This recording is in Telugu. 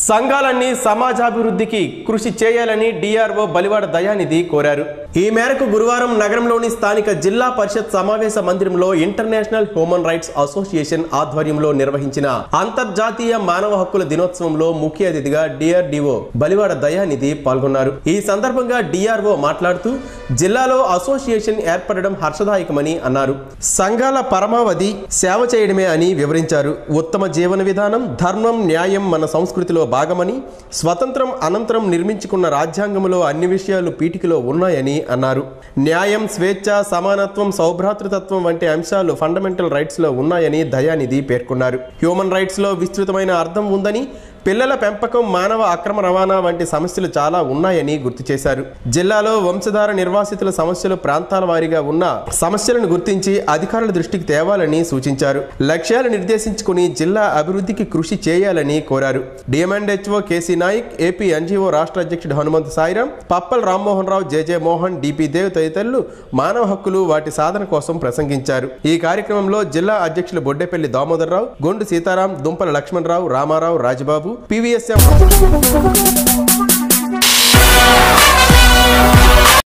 సంఘాలన్నీ సమాజాభివృద్ధికి కృషి చేయాలని డిఆర్ఓ బలివాడ దయానిధి కోరారు ఈ మేరకు గురువారం నగరంలోని స్థానిక జిల్లా పరిషత్ సమావేశ మందిరంలో ఇంటర్నేషనల్ హ్యూమన్ రైట్స్ అసోసియేషన్ ఆధ్వర్యంలో నిర్వహించిన అంతర్జాతీయ మానవ హక్కుల దినోత్సవంలో ముఖ్య అతిథిగా డిఆర్డిఓ బలివాడ దయానిధి పాల్గొన్నారు ఈ సందర్భంగా డిఆర్ఓ మాట్లాడుతూ జిల్లాలో అసోసియేషన్ ఏర్పడడం హర్షదాయకమని అన్నారు సంఘాల పరమావధి సేవ చేయడమే అని వివరించారు ఉత్తమ జీవన విధానం ధర్మం న్యాయం మన సంస్కృతిలో భాగమని స్వతంత్రం అనంతరం నిర్మించుకున్న రాజ్యాంగంలో అన్ని విషయాలు పీఠికలో ఉన్నాయని అన్నారు న్యాయం స్వేచ్ఛ సమానత్వం సౌభ్రాతృతత్వం వంటి అంశాలు ఫండమెంటల్ రైట్స్ లో ఉన్నాయని దయానిధి పేర్కొన్నారు హ్యూమన్ రైట్స్ లో విస్తృతమైన అర్థం ఉందని పిల్లల పెంపకం మానవ అక్రమ రవాణా వంటి సమస్యలు చాలా ఉన్నాయని గుర్తు చేశారు జిల్లాలో వంశధార నిర్వాసితుల సమస్యలు ప్రాంతాల వారీగా ఉన్న సమస్యలను గుర్తించి అధికారుల దృష్టికి తేవాలని సూచించారు లక్ష్యాలు నిర్దేశించుకుని జిల్లా అభివృద్ధికి కృషి చేయాలని కోరారు DM and HO KC Nayak AP NGO రాష్ట్ర అధ్యక్షుడు హనుమంత్ సాయిరాం పప్పల్ రామ్మోహన్ రావు జేజే మోహన్ డిపి దేవ్ తదితరులు మానవ హక్కులు వాటి సాధన కోసం ప్రసంగించారు ఈ కార్యక్రమంలో జిల్లా అధ్యక్షులు బొడ్డెపల్లి దామోదర్రావు గొండు సీతారాం దుంపల లక్ష్మణరావు రామారావు రాజబాబు పివిఎస్ఎం